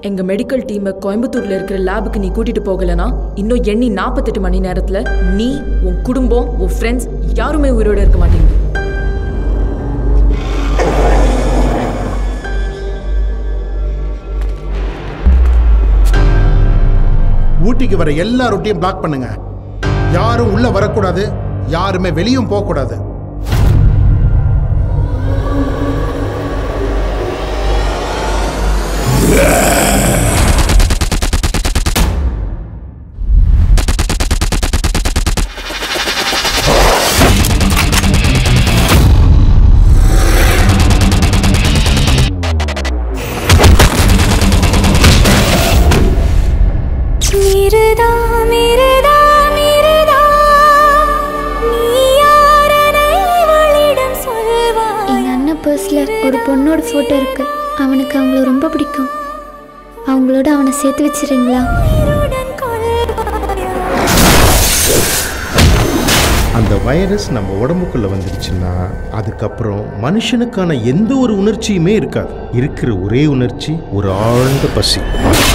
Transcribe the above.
எங்க மெடிக்கல் டீமை கோயம்புத்தூர்ல இருக்கிற லேபுக்கு நீ கூட்டிட்டு போகலனா இன்னும் எண்ணி நாற்பத்தெட்டு மணி நேரத்துல நீ உன் குடும்பம் உன் ஃப்ரெண்ட்ஸ் யாருமே உயிரோட இருக்க மாட்டீங்க ஊட்டிக்கு வர எல்லா ரூட்டையும் பிளாக் பண்ணுங்க யாரும் உள்ள வரக்கூடாது யாருமே வெளியும் போகக்கூடாது மிருதா மிருதா மிருதா நீ யாரனை இவளிடம் சொல்வாய் எங்கள் அண்ணன் பர்ஸில் ஒரு பொண்ணோட ஃபோட்டோ இருக்கு அவனுக்கு அவங்கள ரொம்ப பிடிக்கும் அவங்களோட அவனை சேர்த்து வச்சிடுறீங்களா உயிருடன் கொள்வாயா அந்த வைரஸ் நம்ம உடம்புக்குள்ள வந்துருச்சுன்னா அதுக்கப்புறம் மனுஷனுக்கான எந்த ஒரு உணர்ச்சியுமே இருக்காது இருக்கிற ஒரே உணர்ச்சி ஒரு ஆழ்ந்த பசி